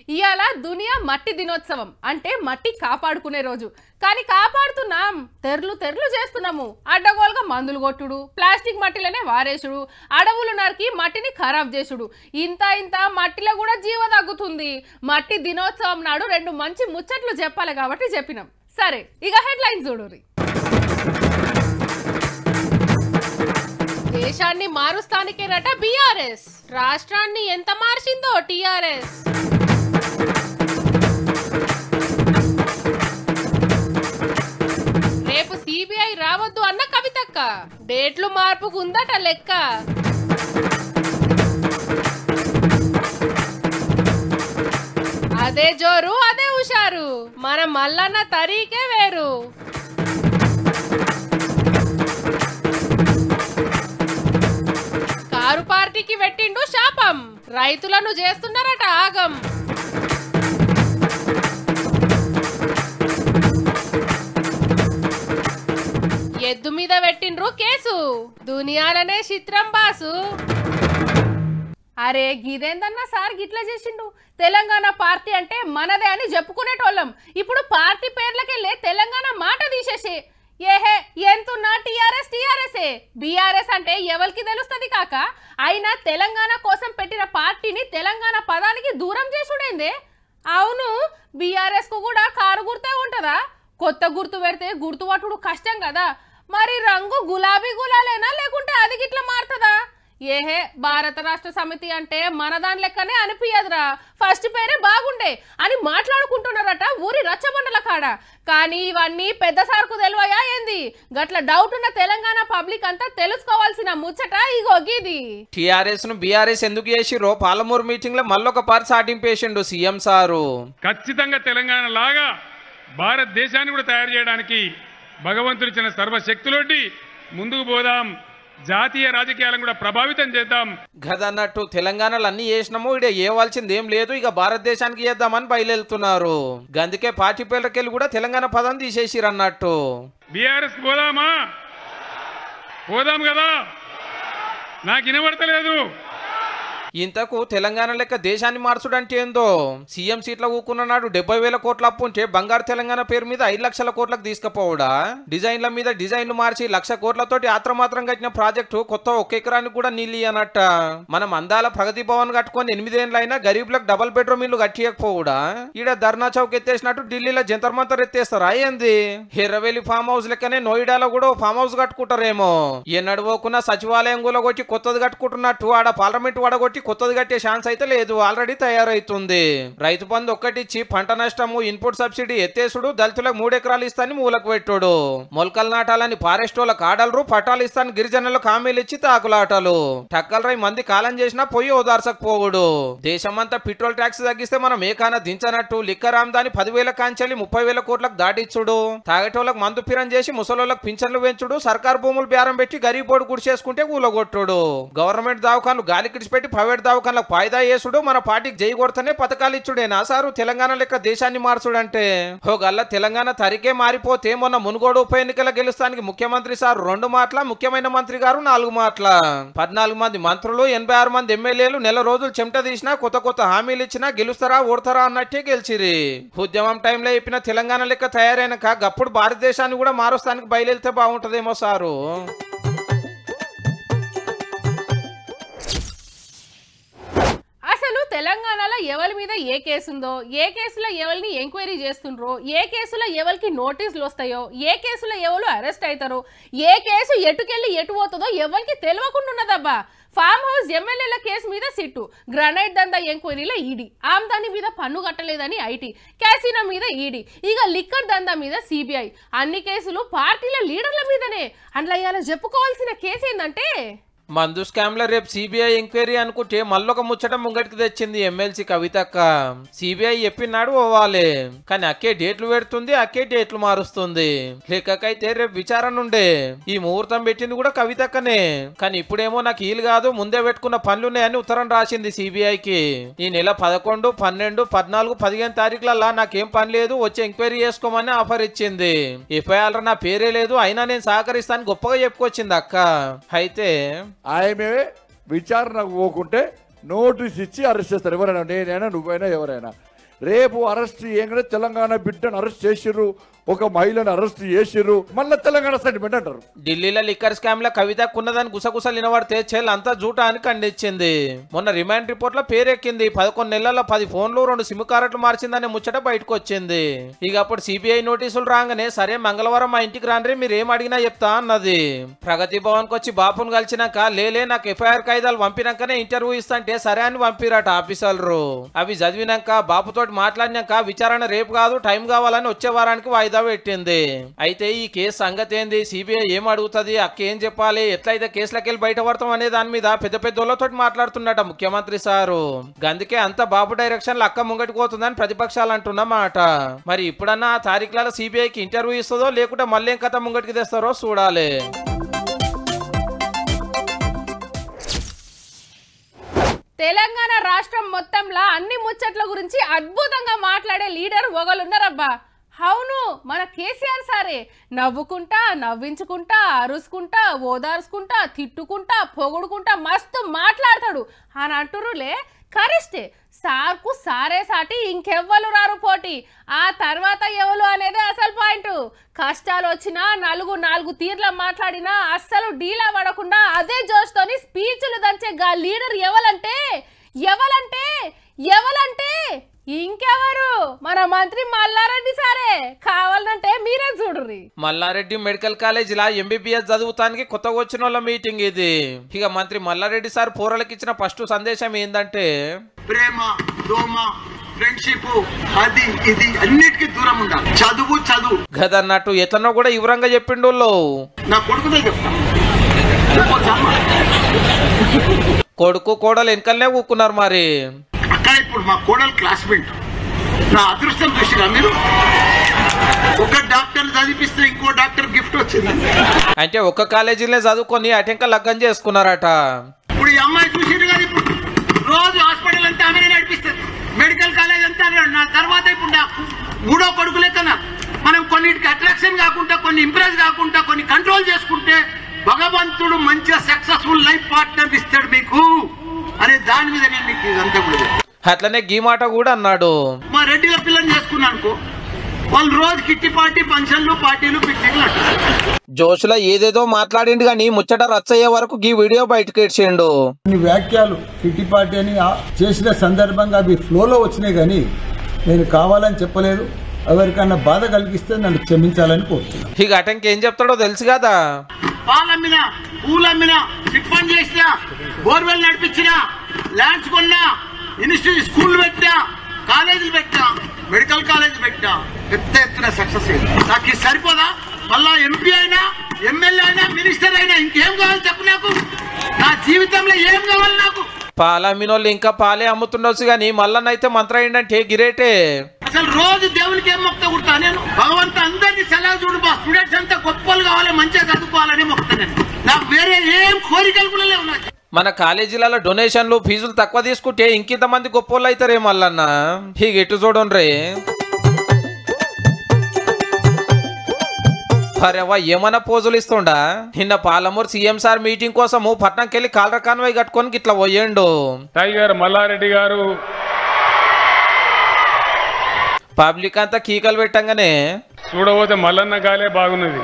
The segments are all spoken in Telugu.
ఇవాళ దునియా మట్టి దినోత్సవం అంటే మట్టి కాపాడుకునే రోజు కానీ కాపాడుతున్నాం తెర్లు తెర్లు చేస్తున్నాము అడ్డగోలుగా మందులు కొట్టుడు ప్లాస్టిక్ మట్టిలోనే వారేసుడు అడవులు నరికి మట్టిని ఖరాబ్ చేసుడు ఇంత ఇంత మట్టిలో కూడా జీవ తగ్గుతుంది మట్టి దినోత్సవం నాడు రెండు మంచి ముచ్చట్లు చెప్పాలి కాబట్టి చెప్పినాం సరే ఇక హెడ్ లైన్ చూడురి దేశాన్ని మారుస్తానికేనట బీఆర్ఎస్ రాష్ట్రాన్ని ఎంత మార్చిందో టీఆర్ఎస్ రేపు సిబిఐ రావద్దు అన్న కవితక్క డేట్లు మార్పుకు ఉందట లెక్క అదే జోరు అదే హుషారు మన మల్లన్న తరీకే వేరు కారు పార్టీకి పెట్టిండు శాపం రైతులను చేస్తున్నారట ఆగం ఎద్దు మీద పెట్టిండ్రు కేసు దునియాలనే చిత్రం బాసు అరే గిదేందన్నా సార్ గిట్లా చేసిండు తెలంగాణ పార్టీ అంటే మనదే అని చెప్పుకునేటోళ్ళం ఇప్పుడు పార్టీ పేర్లకెళ్ళే తెలంగాణ మాట తీసేసి ఏహే ఎంతున్నా టీఆర్ఎస్ టీఆర్ఎస్ఏ బీఆర్ఎస్ అంటే ఎవరికి తెలుస్తుంది కాక అయినా తెలంగాణ కోసం పెట్టిన పార్టీని తెలంగాణ పదానికి దూరం చేసుడైందే అవును బీఆర్ఎస్ కు కూడా కారు గుర్తే ఉంటుందా కొత్త గుర్తు పెడితే గుర్తు పట్టుడు కష్టం కదా మరి రంగు గులాబీ గులాలేనా లేకుంటే అది గిట్లా మారుతుందా ఏహే భారత రాష్ట్ర సమితి అంటే మన దాని లెక్కనే అనిపించదురా ఫస్ట్ పేరే బాగుండే అని మాట్లాడుకుంటున్నారట ఊరి రచ్చబండల కాడ కానీ ఇవన్నీ పెద్ద సార్కు తెలివయా ఏంది గట్ల డౌట్ ఉన్న తెలంగాణ పబ్లిక్ అంతా తెలుసుకోవాల్సిన ముచ్చట ఇగో గీది టీఆర్ఎస్ ను బీఆర్ఎస్ ఎందుకు చేసిరో పాలమూరు మీటింగ్ లో మళ్ళొక పారి సాటింపేసిండు సీఎం సారు ఖచ్చితంగా తెలంగాణ లాగా భారతదేశాన్ని కూడా తయారు చేయడానికి భగవంతుడు ఇచ్చిన సర్వశక్తులొడ్డి ముందుకు పోదాం జాతీయ రాజకీయాలను కూడా ప్రభావితం చేద్దాం గదన్నట్టు తెలంగాణలో అన్ని చేసినాము ఇడ ఏవాల్సింది ఏం లేదు ఇక భారతదేశానికి చేద్దామని బయలుదేరుతున్నారు గందుకే పార్టీ పేర్లకెళ్ళి కూడా తెలంగాణ పదం తీసేసిరు అన్నట్టు బీఆర్ఎస్ పోదామా పోదాం కదా నాకు వినబడతలేదు ఇంతకు తెలంగాణ లెక్క దేశాన్ని మార్చుడంటే ఏందో సీఎం సీట్ల ఊకున్న నాడు డెబ్బై వేల కోట్ల అప్పు ఉంటే బంగారు తెలంగాణ పేరు మీద ఐదు లక్షల కోట్లకు తీసుకుపోవడా డిజైన్ల మీద డిజైన్లు మార్చి లక్ష కోట్లతోటి ఆత్రమాత్రం కట్టిన ప్రాజెక్టు కొత్త ఒక్క ఎకరానికి కూడా నీళ్ళు అన్నట్ట మనం అందాల ప్రగతి భవన్ కట్టుకొని ఎనిమిదేళ్ళైనా గరీబులకు డబల్ బెడ్రూమ్ ఇల్లు కట్టియకపోవడా ఈడ ధర్నా చౌక్ ఎత్తేసినట్టు ఢిల్లీలో జంతర్ మంతర్ ఎత్తేస్తారా ఏంది ఎర్రవేలి ఫామ్ హౌస్ లెక్కనే నోయిడాలో కూడా ఓ ఫామ్ హౌస్ కట్టుకుంటారేమో ఏ నడువకున్న సచివాలయం కూడా కొట్టి కొత్తది కట్టుకుంటున్నట్టు ఆడ పార్లమెంట్ వడగొట్టి కొత్తది కట్టే ఛాన్స్ అయితే లేదు ఆల్రెడీ తయారైతుంది రైతు బంధు ఒక్కటిచ్చి పంట నష్టము ఇన్పుట్ సబ్సిడీ ఎత్తేసుడు దళితులకు మూడు ఎకరాలు ఇస్తాని మూలకు పెట్టుడు మొలకలు నాటాలని ఫారెస్ట్ వాళ్ళకి ఆడలరు పట్టాలు ఇస్తాను గిరిజనులకు హామీలు ఇచ్చి తాకులాటలు టక్కల రై మంది కాలం చేసినా పొయ్యి ఓదార్సకు పోవుడు దేశమంతా పెట్రోల్ ట్యాక్స్ తగ్గిస్తే మనం ఏకాన దించనట్టు లిక్కర్ ఆమ్దాని పదివేల కాంచెల్లి ముప్పై వేల కోట్లకు దాటిచ్చుడు తాగేటోళ్ళకి మందు పిరం చేసి ముసలోళ్ళకి పింఛన్లు పెంచుడు సర్కార్ భూములు బేరం పెట్టి గరీబోడు గుడిచేసుకుంటే కూలగొట్టుడు గవర్నమెంట్ దవాఖాన్లు గాలి కిడిచిపెట్టి ప్రైవేట్ దవాఖాన్లకు ఫాయిదా చేసుడు మన పార్టీకి జై కొడతనే పథకాలు ఇచ్చుడేనా సారు తెలంగాణ లెక్క దేశాన్ని మార్చుడంటే ఓ గల్ల తెలంగాణ తరికే మారిపోతే మొన్న మునుగోడు ఉప ఎన్నికల గెలుస్తానికి ముఖ్యమంత్రి సార్ రెండు మాటల ముఖ్యమైన మంత్రి గారు నాలుగు మాటల పద్నాలుగు మంది మంత్రులు ఎనభై ఆరు మంది ఎమ్మెల్యేలు నెల రోజులు చెమట తీసినా కొత్త కొత్త హామీలు ఇచ్చినా గెలుస్తారా ఓడతారా అన్నట్టే గెలిచిరి ఉద్యమం టైంలో చెప్పిన తెలంగాణ లెక్క తయారైనాక గప్పుడు భారతదేశాన్ని కూడా మారుస్తానికి బయలుదేరితే బాగుంటదేమో సారు అసలు తెలంగాణలో ఎవరి మీద ఏ కేసు ఉందో ఏ కేసులో ఎవరిని ఎంక్వైరీ చేస్తుండ్రో ఏ కేసులో ఎవరికి నోటీసులు వస్తాయో ఏ కేసులో ఎవరు అరెస్ట్ అవుతారో ఏ కేసు ఎటుకెళ్ళి ఎటు పోతుందో ఎవరికి తెలియకుండా ఉన్నదబ్బా ఫామ్ హౌస్ ఎమ్మెల్యేల కేసు మీద సిట్టు గ్రనైట్ దందా ఎంక్వైరీలో ఈడీ ఆమ్దాని మీద పన్ను కట్టలేదని ఐటీ క్యాసినో మీద ఈడీ ఇక లిక్కర్ దందా మీద సిబిఐ అన్ని కేసులు పార్టీల లీడర్ల మీదనే అందులో ఇవాళ చెప్పుకోవాల్సిన కేసు ఏంటంటే మందు స్కామ్ లో రేపు సిబిఐ ఎంక్వైరీ అనుకుంటే మళ్ళొక ముచ్చట ముంగటికి తెచ్చింది ఎమ్మెల్సీ కవితక్క సిబిఐ చెప్పినాడు పోవాలి కానీ అక్కే డేట్లు పెడుతుంది అక్కే డేట్లు మారుస్తుంది లెక్కకైతే రేపు విచారణ ఉండే ఈ ముహూర్తం పెట్టింది కూడా కవితక్కనే కానీ ఇప్పుడేమో నాకు వీలు కాదు ముందే పెట్టుకున్న పనులున్నాయని ఉత్తరం రాసింది సిబిఐకి ఈ నెల పదకొండు పన్నెండు పద్నాలుగు పదిహేను తారీఖులల్లా నాకేం పని లేదు వచ్చి ఎంక్వైరీ చేసుకోమని ఆఫర్ ఇచ్చింది ఎఫ్ఐఆర్ నా పేరే లేదు అయినా నేను సహకరిస్తాను గొప్పగా చెప్పుకొచ్చింది అక్క అయితే ఆమె విచారణకు పోకుంటే నోటీస్ ఇచ్చి అరెస్ట్ చేస్తారు ఎవరైనా నేనైనా నువ్వైనా ఎవరైనా రేపు అరెస్ట్ చేయగానే తెలంగాణ బిడ్డను అరెస్ట్ చేసిర్రు ఒక మహిళను అరెస్ట్ చేసిర్రు మళ్ళీ తెలంగాణ సెంటిమెంట్ అంటారు ఢిల్లీలో లిక్కర్ స్కామ్ లో కవిత కున్నదని గుసగుసలు వినబడితే చెల్ అంతా జూటా అని ఖండించింది మొన్న రిమాండ్ రిపోర్ట్ లో పేరెక్కింది పదకొండు నెలల్లో పది ఫోన్లు రెండు సిమ్ కార్డులు మార్చిందనే ముచ్చట బయటకు వచ్చింది ఇక అప్పుడు సిబిఐ నోటీసులు రాగానే సరే మంగళవారం మా ఇంటికి రాండ్రి మీరు ఏం అడిగినా చెప్తా అన్నది ప్రగతి భవన్ కి వచ్చి బాపును కలిసినాక లేలే నాకు ఎఫ్ఐఆర్ కాయిదాలు పంపినాకనే ఇంటర్వ్యూ ఇస్తాంటే సరే అని పంపిరట ఆఫీసర్లు అవి చదివినాక బాపుతోటి మాట్లాడినాక విచారణ రేపు కాదు టైం కావాలని వచ్చే వారానికి వాయిదా పెట్టింది అయితే ఈ కేసు సంగతి ఏంది సిబిఐ ఏం అడుగుతుంది అక్క ఏం చెప్పాలి ఎట్లయితే కేసులకి వెళ్ళి బయట పడతాం అనే దాని మీద పెద్ద పెద్దోళ్ళతో మాట్లాడుతున్నట ముఖ్యమంత్రి సారు గందుకే అంత బాబు డైరెక్షన్ అక్క ముంగటికి పోతుందని ప్రతిపక్షాలు అంటున్నమాట మరి ఇప్పుడన్నా ఆ తారీఖులలో సిబిఐకి ఇంటర్వ్యూ ఇస్తుందో లేకుంటే మళ్ళీ ఏం కథ ముంగటికి తెస్తారో చూడాలి తెలంగాణ రాష్ట్రం మొత్తంలో అన్ని ముచ్చట్ల గురించి అద్భుతంగా మాట్లాడే లీడర్ ఒకళ్ళున్నారబ్బా అవును మన కేసీఆర్ సారే నవ్వుకుంటా నవ్వించుకుంటా అరుసుకుంటా ఓదార్చుకుంటా తిట్టుకుంటా పొగుడుకుంటా మస్తు మాట్లాడతాడు అని అంటురులే కరెస్టే సార్కు సారే సాటి ఇంకెవ్వరు రారు పోటీ ఆ తర్వాత ఎవరు అనేది అసలు పాయింట్ కష్టాలు వచ్చినా నలుగు నాలుగు తీర్ల మాట్లాడినా అస్సలు డీలా పడకుండా అదే జోష్తోని స్పీచ్లు దంచే గా లీడర్ ఎవలంటే ఎవలంటే ఎవలంటే ఇంకెవరు మన మంత్రి మల్లారెడ్డి సారే కావాలంటే మీరే చూడుర్రి మల్లారెడ్డి మెడికల్ కాలేజ్ లా ఎంబీబీఎస్ చదువుతానికి కొత్తగా వచ్చిన వాళ్ళ మీటింగ్ ఇది ఇక మంత్రి మల్లారెడ్డి సార్ పూరలకు ఇచ్చిన ఫస్ట్ సందేశం ఏంటంటే ప్రేమ దోమ ఫ్రెండ్షిప్ అది ఇది అన్నిటికీ దూరం ఉండాలి చదువు చదువు గదన్నట్టు ఎట్లనో కూడా వివరంగా చెప్పిండు వాళ్ళు. నా కొడుకునే చెప్తా చెప్పొచ్చమ్మా? కొడుకు కోడలు వెనకలనే కూకున్నారు మరి అక్కడ ఇప్పుడు మా కోడలు క్లాస్మేట్ నా అదృష్టం చూసిరా మీరు ఒక డాక్టర్ చదివిస్తే ఇంకో డాక్టర్ గిఫ్ట్ వచ్చింది అంటే ఒక్క కాలేజీలో చదువుకొని అటెంక లగ్గం చేసుకున్నారట ఇప్పుడు ఈ అమ్మాయి చూసిరు కదా ఇప్పుడు రోజు హాస్పిటల్ అంతా ఆమెనే నడిపిస్తుంది మెడికల్ కాలేజ్ అంతా ఆమె. నా తర్వాత ఇప్పుడు నా మూడో కొడుకు లెక్కన మనం కొన్నిటికి అట్రాక్షన్ కాకుండా కొన్ని ఇంప్రెస్ కాకుండా కొన్ని కంట్రోల్ చేసుకుంటే భగవంతుడు మంచిగా సక్సెస్ఫుల్ లైఫ్ పార్ట్నర్ ఇస్తాడు మీకు అనే దాని మీద నేను మీకు ఇదంతా కూడా చెప్తాను. అట్లనే గీ మాట కూడా అన్నాడు మా రెడ్డిల పిల్లని చేసుకున్నాను అనుకో వాళ్ళు రోజు కిట్టి పార్టీ ఫంక్షన్లు పార్టీలు పిక్నిక్లు అంటారు జోషులో ఏదేదో మాట్లాడిండు కానీ ముచ్చట రచ్చయ్యే వరకు గీ వీడియో బయటకు ఇచ్చిండు కొన్ని వ్యాఖ్యలు కిట్టి పార్టీ అని ఆ- చేసిన సందర్భంగా అవి ఫ్లోలో వచ్చినాయి కానీ నేను కావాలని చెప్పలేదు ఎవరికన్నా బాధ కలిగిస్తే నన్ను క్షమించాలని కోరుతున్నాను ఇక అటెంకి ఏం చెప్తాడో తెలుసు కదా పాలమ్మినా పూలమ్మినా టిఫన్ చేసినా బోర్వెల్ నడిపించినా ల్యాండ్స్ కొన్నా ఇన్స్టిట్యూట్ స్కూల్ పెట్టా కాలేజీలు పెట్టా మెడికల్ కాలేజ్ పెట్టా పెద్ద ఎత్తున సక్సెస్ అయింది నాకు ఇది సరిపోదా మళ్ళా ఎంపీ అయినా ఎమ్మెల్యే అయినా మినిస్టర్ అయినా ఇంకేం కావాలి చెప్పు నాకు నా జీవితంలో ఏం కావాలి నాకు పాలమ్మినోళ్ళు ఇంకా పాలే అమ్ముతుండొచ్చు కానీ మల్లన్నైతే మంత్ర ఏంటంటే గిరేటే అసలు రోజు దేవునికి ఏం మొక్త కుడతా నేను భగవంత అందరినీ సలహా చూడు మా స్టూడెంట్స్ అంతా గొప్పలు కావాలి మంచిగా చదువుకోవాలని మొక్తా నేను నాకు వేరే ఏం కోరికలు కూడా లేవు నాకు మన కాలేజీలలో డొనేషన్లు ఫీజులు తక్కువ తీసుకుంటే ఇంకింత మంది గొప్పోళ్ళు అవుతారే మల్లన్న ఇక ఎటు చూడండి అరేవా ఏమన్నా పోజులు ఇస్తుండా నిన్న పాలమూరు సీఎం సార్ మీటింగ్ కోసము పట్నంకెళ్ళి కాలర కాన్వాయ్ కట్టుకొని ఇట్లా పోయిండు టైగర్ మల్లారెడ్డి గారు పబ్లిక్ అంతా కీకలు పెట్టంగానే చూడబోతే మల్లన్న గాలే బాగున్నది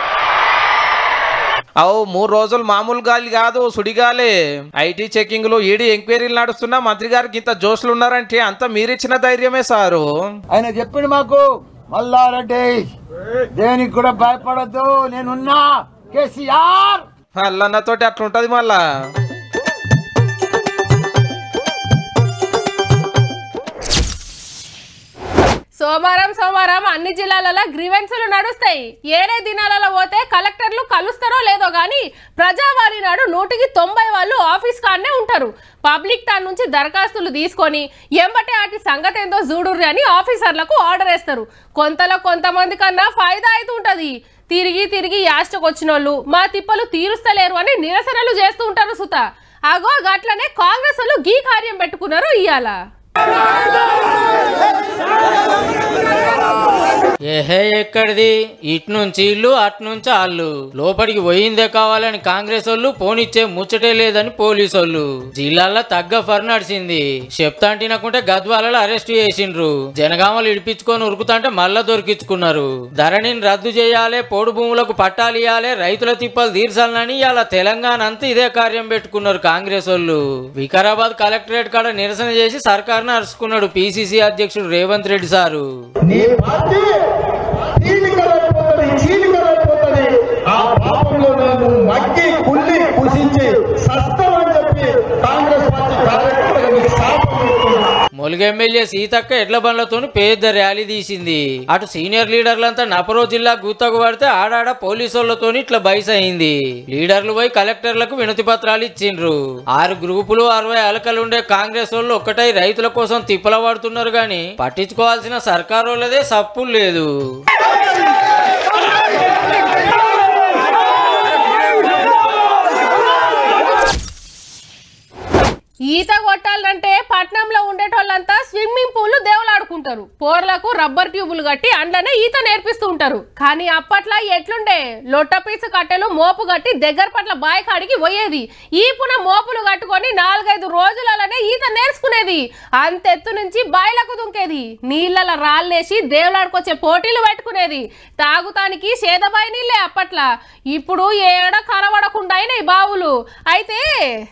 అవు మూడు రోజులు మామూలు గాలి కాదు సుడిగాలే ఐటీ చెకింగ్లు ఈడీ ఎంక్వైరీలు నడుస్తున్నా మంత్రి గారికి ఇంత జోష్లు ఉన్నారంటే అంత మీరిచ్చిన ధైర్యమే సారు ఆయన చెప్పిండు మాకు మల్లారెడ్డి దేనికి కూడా భయపడద్దు నేనున్నా కేసీఆర్ అల్లన్నతోటి అట్లుంటది మళ్ళా సోమవారం సోమవారం అన్ని జిల్లాలలో గ్రీవెన్సులు నడుస్తాయి ఏడే దినాలలో పోతే కలెక్టర్లు కలుస్తారో లేదో గానీ ప్రజావాణి నాడు నూటికి తొంభై వాళ్ళు ఆఫీస్ కాడనే ఉంటారు పబ్లిక్ తాను నుంచి దరఖాస్తులు తీసుకొని ఎంబటే వాటి సంగతి ఏందో చూడుర్రి అని ఆఫీసర్లకు ఆర్డర్ వేస్తారు కొంతలో కొంతమంది కన్నా ఫాయిదా అయితే ఉంటది తిరిగి తిరిగి యాస్టకు వచ్చిన వాళ్ళు మా తిప్పలు తీరుస్తలేరు అని నిరసనలు చేస్తూ ఉంటారు సుత అగో గట్లనే కాంగ్రెస్ వాళ్ళు గీ కార్యం పెట్టుకున్నారు ఇయ్యాల ఏహే ఎక్కడిది ఇటు నుంచి ఇల్లు అటు నుంచి ఆళ్ళు లోపలికి పోయిందే కావాలని కాంగ్రెస్ వాళ్ళు పోనిచ్చే ముచ్చటే లేదని పోలీసు వాళ్ళు జిల్లాలో తగ్గ ఫర్ నడిచింది చెప్తా తినకుంటే గద్వాలలో అరెస్ట్ చేసిండ్రు జనగామలు ఇడిపించుకొని ఉరుకుతాంటే మళ్ళా దొరికించుకున్నారు ధరణిని రద్దు చేయాలి పోడు భూములకు పట్టాలు ఇవ్వాలి రైతుల తిప్పలు తీర్చాలని ఇలా తెలంగాణ అంతా ఇదే కార్యం పెట్టుకున్నారు కాంగ్రెస్ వాళ్ళు వికారాబాద్ కలెక్టరేట్ కాడ నిరసన చేసి సర్కార్ను అరుచుకున్నాడు పిసిసి అధ్యక్షుడు రేవంత్ రెడ్డి సారు నీ పార్టీ చీలికలైపోతుంది చీలికలైపోతుంది ఆ పాపంలో నేను మగ్గి కుళ్ళి కుసించి సస్తమని చెప్పి కాంగ్రెస్ పార్టీ కార్యకర్తలకు శాపం ఇస్తున్నా. మొలుగు ఎమ్మెల్యే సీతక్క ఎడ్ల బండ్లతోని పెద్ద ర్యాలీ తీసింది అటు సీనియర్ లీడర్లంతా నపరో జిల్లా గుత్తకు పడితే ఆడాడ పోలీసులతో ఇట్లా బైస్ అయింది లీడర్లు పోయి కలెక్టర్లకు వినతి పత్రాలు ఇచ్చిండ్రు ఆరు గ్రూపులు అరవై అలకలుండే కాంగ్రెస్ వాళ్ళు ఒక్కటై రైతుల కోసం తిప్పల పడుతున్నారు గాని పట్టించుకోవాల్సిన సర్కారు వాళ్ళదే సప్పు లేదు ఈత కొట్టాలంటే పట్నంలో ఉండేటోళ్ళంతా స్విమ్మింగ్ పూల్ దేవులాడుకుంటారు పోర్లకు రబ్బర్ ట్యూబులు కట్టి అండ్లనే ఈత నేర్పిస్తూ ఉంటారు కానీ అప్పట్లో ఎట్లుండే లొట్ట పీసు కట్టెలు మోపు కట్టి దగ్గర పట్ల బాయి కాడికి పోయేది ఈపున మోపులు కట్టుకొని నాలుగైదు రోజులలోనే ఈత నేర్చుకునేది అంతెత్తు నుంచి బాయిలకు దుంకేది నీళ్ళల రాళ్ళేసి దేవులాడుకొచ్చే పోటీలు పెట్టుకునేది తాగుతానికి సేదబాయి నీళ్ళే అప్పట్లా ఇప్పుడు ఏడ కనబడకుండా అయినాయి బావులు అయితే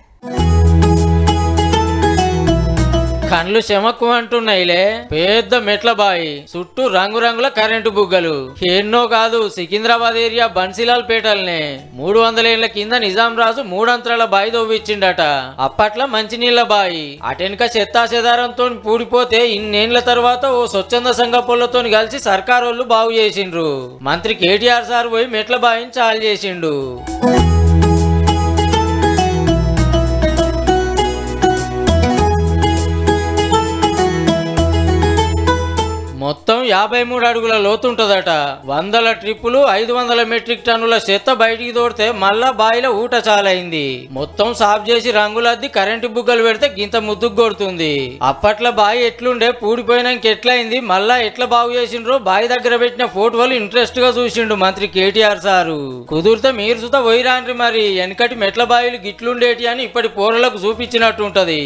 కండ్లు చెమక్కు అంటున్నాయిలే పెద్ద మెట్ల బాయి చుట్టూ రంగురంగుల కరెంటు బుగ్గలు ఎన్నో కాదు సికింద్రాబాద్ ఏరియా బన్సీలాల్ పేటల్నే మూడు వందల ఏళ్ల కింద నిజాం రాజు మూడంతరాల బాయి తవ్విచ్చిండట అప్పట్లో మంచినీళ్ల బాయి అటెనక చెత్తా చెదారంతో పూడిపోతే ఇన్నేళ్ల తర్వాత ఓ స్వచ్ఛంద సంఘ పొల్లతో కలిసి సర్కారోళ్ళు బాగు చేసిండ్రు మంత్రి కేటీఆర్ సార్ పోయి మెట్ల బాయిని చాలు చేసిండు మొత్తం యాభై మూడు అడుగుల లోతుంటదట వందల ట్రిప్పులు ఐదు వందల మెట్రిక్ టన్నుల చెత్త బయటికి తోడితే మళ్ళా బాయిలో ఊట చాలైంది మొత్తం సాఫ్ చేసి రంగులద్ది కరెంటు బుగ్గలు పెడితే గింత ముద్దుకు కొడుతుంది అప్పట్లో బాయి ఎట్లుండే పూడిపోయినాక ఎట్లయింది మళ్ళా ఎట్లా బాగు చేసిండ్రో బాయి దగ్గర పెట్టిన ఫోటోలు ఇంట్రెస్ట్ గా చూసిండు మంత్రి కేటీఆర్ సారు కుదిరితే మీరు సుత పోయిరాండ్రి మరి వెనకటి మెట్ల బాయిలు గిట్లుండేటి అని ఇప్పటి పోరలకు చూపించినట్టు ఉంటది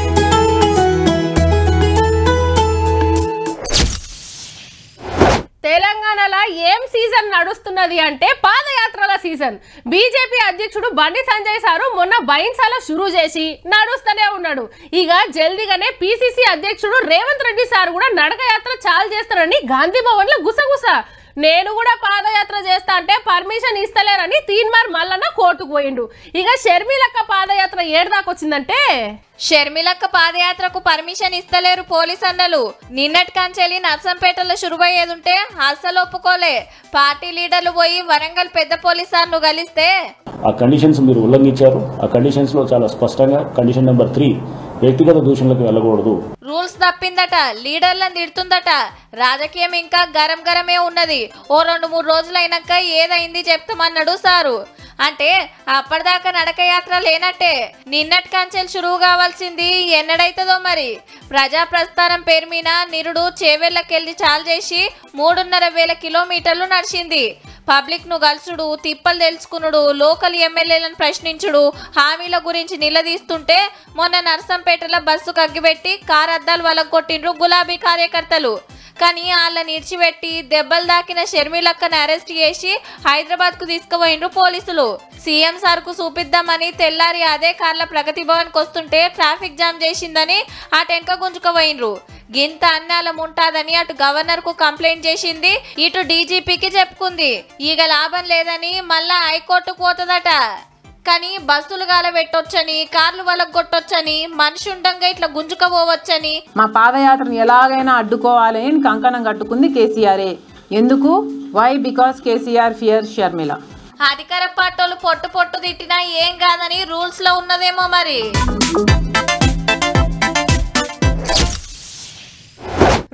తెలంగాణలో ఏం సీజన్ నడుస్తున్నది అంటే పాదయాత్రల సీజన్ బీజేపీ అధ్యక్షుడు బండి సంజయ్ సారు మొన్న బైన్సాల షురూ చేసి నడుస్తూనే ఉన్నాడు ఇక జల్దీగానే పిసిసి అధ్యక్షుడు రేవంత్ రెడ్డి సార్ కూడా నడకయాత్ర చాలు చేస్తారని గాంధీ భవన్ లో గుసగుస నేను కూడా పాదయాత్ర చేస్తా అంటే పర్మిషన్ ఇస్తలేరని తీన్మార్ మల్లన్న కోర్టుకు పోయిండు ఇక షర్మిలక్క పాదయాత్ర ఏడదాకొచ్చిందంటే షర్మిలక్క పాదయాత్రకు పర్మిషన్ ఇస్తలేరు పోలీస్ అన్నలు నిన్నటి కంచెలి నర్సంపేటలో శురువయ్యేదుంటే అస్సలు ఒప్పుకోలే పార్టీ లీడర్లు పోయి వరంగల్ పెద్ద పోలీసార్లు కలిస్తే ఆ కండిషన్స్ మీరు ఉల్లంఘించారు ఆ కండిషన్స్ లో చాలా స్పష్టంగా కండిషన్ నెంబర్ త్రీ వ్యక్తిగత దూషణలకు వెళ్ళకూడదు రూల్స్ తప్పిందట లీడర్లను తిడుతుందట రాజకీయం ఇంకా గరం గరమే ఉన్నది ఓ రెండు మూడు రోజులైనాక ఏదైంది చెప్తామన్నాడు సారు అంటే అప్పటిదాకా నడకయాత్ర లేనట్టే నిన్నటి కంచెలు చురువు కావాల్సింది ఎన్నడైతుందో మరి ప్రజా ప్రస్థానం పేరు మీద నిరుడు చేవెళ్ళకెళ్ళి చాలు చేసి మూడున్నర వేల కిలోమీటర్లు నడిచింది పబ్లిక్ ను కలుసుడు తిప్పలు తెలుసుకునుడు లోకల్ ఎమ్మెల్యేలను ప్రశ్నించుడు హామీల గురించి నిలదీస్తుంటే మొన్న నర్సంపేటలో బస్సు కగ్గిపెట్టి కార్ అద్దాలు వలగొట్టిండ్రు గులాబీ కార్యకర్తలు కానీ వాళ్ళని ఇడిచిపెట్టి దెబ్బలు దాకిన షర్మిలక్కను అరెస్ట్ చేసి హైదరాబాద్ కు తీసుకుపోయిండ్రు పోలీసులు సీఎం సార్ కు చూపిద్దామని తెల్లారి అదే కార్ల ప్రగతి భవన్ కు వస్తుంటే ట్రాఫిక్ జామ్ చేసిందని ఆ టెంక గుంజుకుపోయిండ్రు గింత అన్నాలం ఉంటాదని అటు గవర్నర్ కు కంప్లైంట్ చేసింది ఇటు డీజీపీకి చెప్పుకుంది ఈగ లాభం లేదని మళ్ళా హైకోర్టుకు పోతుందట కానీ బస్సులు గాల పెట్టొచ్చని కార్లు వాళ్ళకు కొట్టొచ్చని మనిషి ఉండంగా ఇట్లా గుంజుకపోవచ్చని మా పాదయాత్రను ఎలాగైనా అడ్డుకోవాలి అని కంకణం కట్టుకుంది కేసీఆరే ఎందుకు why because KCR fear Sharmila అధికార పార్టీలు పొట్టు పొట్టు తిట్టినా ఏం కాదని రూల్స్ లో ఉన్నదేమో మరి రోడ్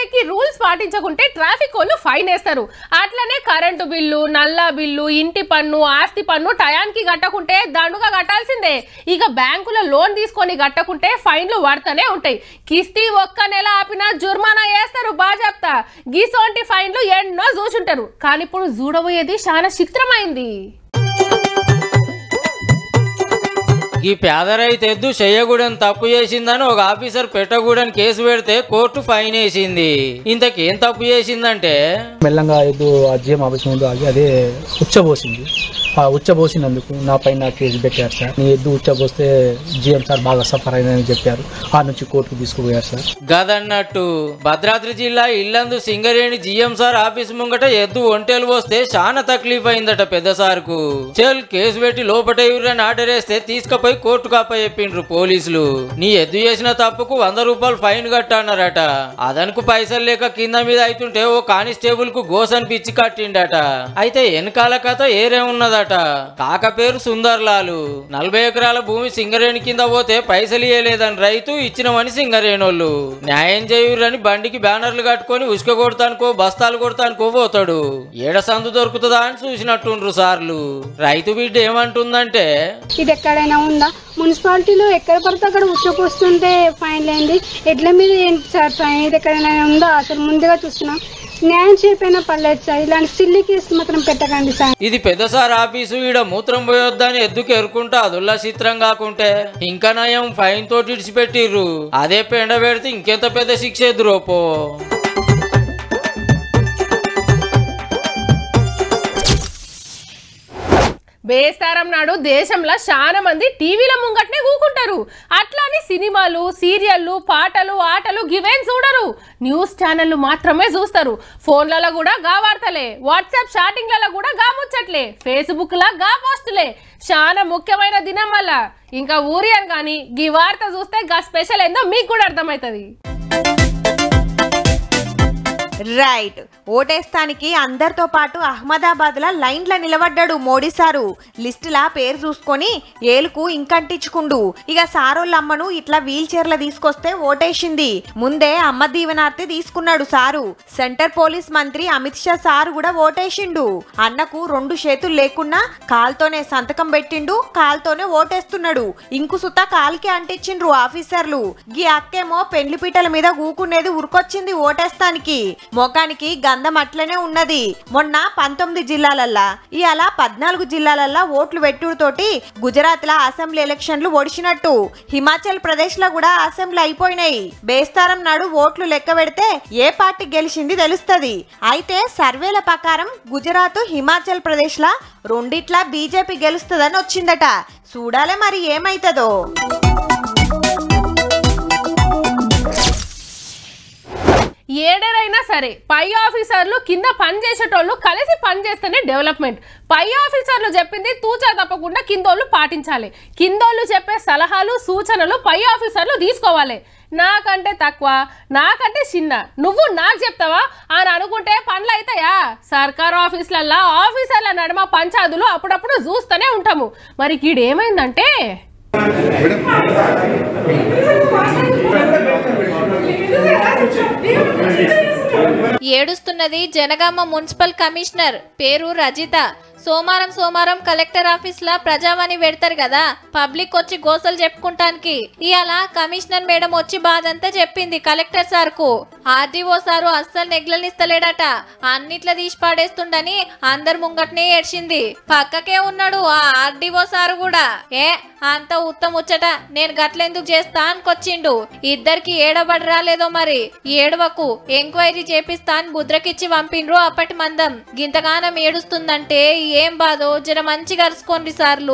పండక్కి రూల్స్ పాటించకుంటే ట్రాఫిక్ వాళ్ళు ఫైన్ వేస్తారు అట్లనే కరెంటు బిల్లు నల్లా బిల్లు ఇంటి పన్ను ఆస్తి పన్ను టయానికి కట్టకుంటే దండుగా కట్టాల్సిందే ఇక బ్యాంకులో లోన్ తీసుకొని కట్టకుంటే ఫైన్లు పడుతూనే ఉంటాయి కిస్తీ ఒక్క నెల ఆపినా జుర్మానా వేస్తారు బాజాప్తా గీసోంటి ఫైన్లు ఎన్నో చూసుంటారు కానీ ఇప్పుడు చూడబోయేది చాలా చిత్రమైంది ఈ పేదరైతు ఎద్దు చెయ్యగూడని తప్పు చేసిందని ఒక ఆఫీసర్ పెట్టగూడని కేసు పెడితే కోర్టు ఫైన్ వేసింది ఇంతకేం తప్పు చేసిందంటే మెల్లంగా ఎద్దు ఆ జిఎం ఆఫీస్ ముందు ఆగి అదే ఉచ్చబోసింది ఆ ఉచ్చబోసినందుకు నా పైన కేసు పెట్టారు సార్ నీ ఎద్దు ఉచ్చబోస్తే జిఎం సార్ బాగా సఫర్ అయిందని చెప్పారు ఆ నుంచి కోర్టుకు తీసుకుపోయారు సార్ గదన్నట్టు భద్రాద్రి జిల్లా Yellandu Singareni GM sir office ముంగట ఎద్దు ఒంటేలు పోస్తే చాలా తక్లీఫ్ అయిందట పెద్ద సార్కు చెల్ కేసు పెట్టి లోపట ఎవరని ఆర్డర్ వేస్తే తీసుకుపోయి కోర్టుకు అప్పచెప్పిండ్రు పోలీసులు నీ ఎద్దు చేసిన తప్పుకు వంద రూపాయలు ఫైన్ కట్టన్నారట అదనుకు పైసలు లేక కింద మీద అయితుంటే ఓ కానిస్టేబుల్ కు గోసన్ పిచ్చి కట్టిండట అయితే వెనకాల కథ ఏరే ఉన్నదట కాక పేరు సుందర్లాలు నలభై ఎకరాల భూమి సింగరేణి కింద పోతే పైసలు ఇయ్యలేదని రైతు ఇచ్చినమని సింగరేణోళ్ళు న్యాయం చేయురని బండికి బ్యానర్లు కట్టుకొని ఉసుక కొడతానుకో బస్తాలు కొడతానుకో పోతాడు ఏడ సందు దొరుకుతుందా అని చూసినట్టుండ్రు సార్లు రైతు బిడ్డ ఏమంటుందంటే ఇది ఎక్కడైనా ఉందా మున్సిపాలిటీలో ఎక్కడ పడితే అక్కడ ఉచ్చకొస్తుంటే ఫైన్ లేండి ఎడ్ల మీద ఏంటి సార్ ఫైన్ ఇది ఎక్కడైనా ఉందా అసలు ముందుగా చూస్తున్నా న్యాయం చేయకపోయినా పర్లేదు సార్ ఇలాంటి సిల్లి కేసు మాత్రం పెట్టకండి సార్ ఇది పెద్ద సార్ ఆఫీసు ఈడ మూత్రం పోయొద్దని ఎద్దుకు ఎరుకుంటా అదుల్లా చిత్రం కాకుంటే ఇంకా నయం ఫైన్ తోటి ఇడిచిపెట్టిర్రు అదే పెండ పెడితే ఇంకెంత పెద్ద శిక్ష ఎదురోపో బేస్తారం నాడు దేశంలో చాలా మంది టీవీల ముంగట్నే కూకుంటారు అట్లాని సినిమాలు సీరియళ్ళు పాటలు ఆటలు గివేం చూడరు న్యూస్ ఛానళ్ళు మాత్రమే చూస్తారు ఫోన్లలో కూడా గా వార్తలే వాట్సాప్ చాటింగ్లలో కూడా గా ముచ్చట్లే ఫేస్బుక్ లా గా పోస్టులే చాలా ముఖ్యమైన దినం వల్ల ఇంకా ఊరి అని కానీ గీ వార్త చూస్తే గా స్పెషల్ ఏందో మీకు కూడా అర్థమవుతుంది రైట్ ఓటేస్తానికి అందరితో పాటు అహ్మదాబాద్లో లైన్ల నిలబడ్డాడు మోడీ సారు లిస్టులా పేరు చూసుకొని ఏలుకు ఇంకంటించుకుండు ఇక సారోళ్ళమ్మను ఇట్లా వీల్ చైర్ల తీసుకొస్తే ఓటేసింది ముందే అమ్మ దీవెనార్తి తీసుకున్నాడు సారు సెంటర్ పోలీస్ మంత్రి అమిత్ షా సారు కూడా ఓటేసిండు అన్నకు రెండు చేతులు లేకున్నా కాల్తోనే సంతకం పెట్టిండు కాల్తోనే ఓటేస్తున్నాడు ఇంకు సుత కాల్కి అంటించిండ్రు ఆఫీసర్లు గీ అక్కేమో పెండ్లి పీటల మీద కూకునేది ఉరికొచ్చింది ఓటేస్తానికి మొఖానికి గంధం అట్లనే ఉన్నది మొన్న పంతొమ్మిది జిల్లాలల్లా ఇవాళ పద్నాలుగు జిల్లాలల్లా ఓట్లు పెట్టుడుతోటి గుజరాత్ లా అసెంబ్లీ ఎలక్షన్లు ఒడిచినట్టు హిమాచల్ ప్రదేశ్ లో కూడా అసెంబ్లీ అయిపోయినాయి బేస్తారం నాడు ఓట్లు లెక్క పెడితే ఏ పార్టీ గెలిచింది తెలుస్తది అయితే సర్వేల ప్రకారం గుజరాత్ హిమాచల్ ప్రదేశ్ లా రెండిట్లా బీజేపీ గెలుస్తుందని వచ్చిందట చూడాలే మరి ఏమైతుందో ఏడరైనా సరే పై ఆఫీసర్లు కింద పని చేసేటోళ్ళు కలిసి పని చేస్తేనే డెవలప్మెంట్ పై ఆఫీసర్లు చెప్పింది తూచా తప్పకుండా కిందోళ్ళు పాటించాలి కిందోళ్ళు చెప్పే సలహాలు సూచనలు పై ఆఫీసర్లు తీసుకోవాలి నాకంటే తక్కువ నాకంటే చిన్న నువ్వు నాకు చెప్తావా అని అనుకుంటే పనులు అవుతాయా సర్కార్ ఆఫీసులల్లా ఆఫీసర్ల నడుమ పంచాదులు అప్పుడప్పుడు చూస్తూనే ఉంటాము మరి ఈడేమైందంటే ఏడుస్తున్నది జనగామ మున్సిపల్ కమిషనర్ పేరు రజిత సోమవారం సోమవారం కలెక్టర్ ఆఫీస్ లా ప్రజావాణి పెడతారు కదా పబ్లిక్ వచ్చి గోసలు చెప్పుకుంటానికి ఇవాళ కమిషనర్ మేడం వచ్చి బాధంతా చెప్పింది కలెక్టర్ సార్ కు ఆర్డీఓ సారు అస్సలు నెగ్లనిస్తలేడట అన్నిట్లా తీసి పాడేస్తుండని అందరు ముంగట్నే ఏడ్చింది పక్కకే ఉన్నాడు ఆ ఆర్డీఓ సారు కూడా ఏ అంత ఉత్తమ ముచ్చట నేను గట్లెందుకు చేస్తా అనుకొచ్చిండు ఇద్దరికి ఏడబడి రాలేదో మరి ఏడవకు ఎంక్వైరీ చేపిస్తా అని ముద్రకిచ్చి పంపిండ్రు అప్పటి మందం గింతగానం ఏడుస్తుందంటే ఏం బాధో జర మంచిగా అరుచుకోండి సార్లు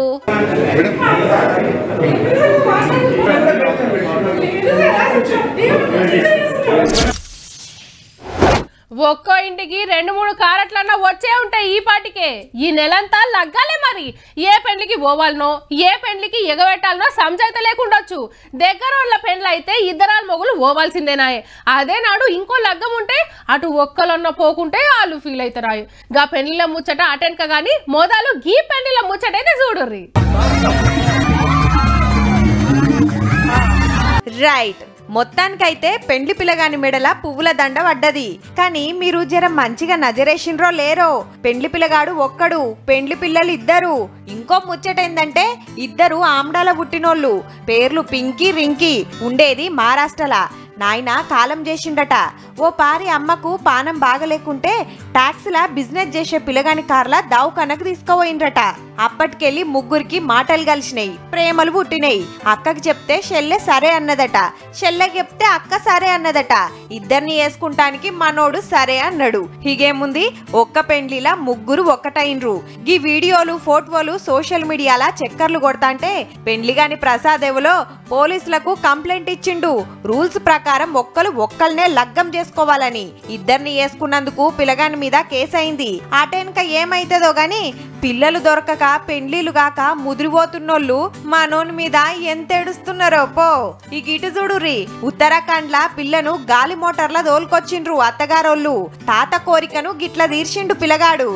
ఒక్కో ఇంటికి రెండు మూడు కారట్లన్నా వచ్చే ఉంటాయి ఈ పాటికే ఈ నెలంతా లగ్గాలే మరి ఏ పెండ్లికి పోవాలనో ఏ పెండ్లికి ఎగబెట్టాలనో సంజాయిత లేకుండొచ్చు దగ్గర వాళ్ళ పెండ్లు అయితే ఇద్దరాల మొగులు పోవాల్సిందేనాయే అదే నాడు ఇంకో లగ్గం ఉంటే అటు ఒక్కలన్న పోకుంటే వాళ్ళు ఫీల్ అవుతారాయి గా పెండ్లిల ముచ్చట అటెండ్క గాని మోదాలు గీ పెండ్లిల ముచ్చట అయితే చూడుర్రి రైట్ మొత్తానికైతే పెండ్లి పిల్లగాని మెడల పువ్వుల దండ పడ్డది కానీ మీరు జర మంచిగా నజరేషన్రో లేరో పెండ్లి పిల్లగాడు ఒక్కడు పెండ్లి పిల్లలు ఇద్దరు ఇంకో ముచ్చటైందంటే ఇద్దరు ఆమ్డాల పుట్టినోళ్ళు పేర్లు పింకీ రింకీ ఉండేది మహారాష్ట్రలా నాయన కాలం చేసిండట ఓ పారి అమ్మకు పానం బాగలేకుంటే టాక్సీలా బిజినెస్ చేసే పిల్లగాని కార్లా దావుకనకు తీసుకుపోయిండ్రట అప్పటికెళ్ళి ముగ్గురికి మాటలు కలిసినాయి ప్రేమలు పుట్టినాయి అక్కకి చెప్తే షెల్లె సరే అన్నదట షెల్లె చెప్తే అక్క సరే అన్నదట ఇద్దరిని వేసుకుంటానికి మనోడు సరే అన్నాడు హీగేముంది ఒక్క పెండ్లిలా ముగ్గురు ఒక్కటైండ్రు ఈ వీడియోలు ఫోటోలు సోషల్ మీడియాలా చక్కర్లు కొడతాంటే పెండ్లిగాని ప్రసాద్ ఎవలో పోలీసులకు కంప్లైంట్ ఇచ్చిండు రూల్స్ ప్రకారం ఒక్కలు ఒక్కల్నే లగ్గం చేసుకోవాలని ఇద్దరిని వేసుకున్నందుకు పిల్లగాని మీద కేసు అయింది అటెనక ఏమైతుందో గాని పిల్లలు దొరకక పెండ్లీలు గాక ముదిరిపోతున్నోళ్ళు మనోని మీద ఎంత ఏడుస్తున్నారో పో ఈ గిటు చూడుర్రి ఉత్తరాఖండ్ల పిల్లను గాలి మోటార్ల దోలుకొచ్చిండ్రు అత్తగారోళ్ళు తాత కోరికను గిట్ల తీర్చిండు పిల్లగాడు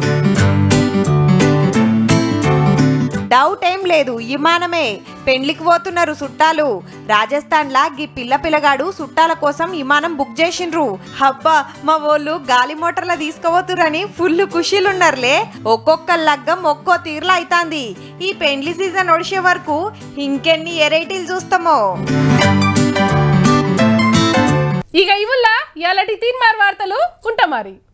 డౌట్ ఏం లేదు విమానమే పెండ్లికి పోతున్నారు చుట్టాలు రాజస్థాన్ లా గీ పిల్ల పిల్లగాడు చుట్టాల కోసం విమానం బుక్ చేసిండ్రు హబ్బా మా వాళ్ళు గాలి మోటార్ల తీసుకుపోతురని ఫుల్ ఖుషీలున్నారులే ఒక్కొక్క లగ్గం ఒక్కో తీరులో అయితాంది ఈ పెండ్లి సీజన్ ఒడిసే వరకు ఇంకెన్ని ఎరైటీలు చూస్తామో ఇక ఇవుల్లా ఇలాంటి తీన్మార్ వార్తలు ఉంటా మరి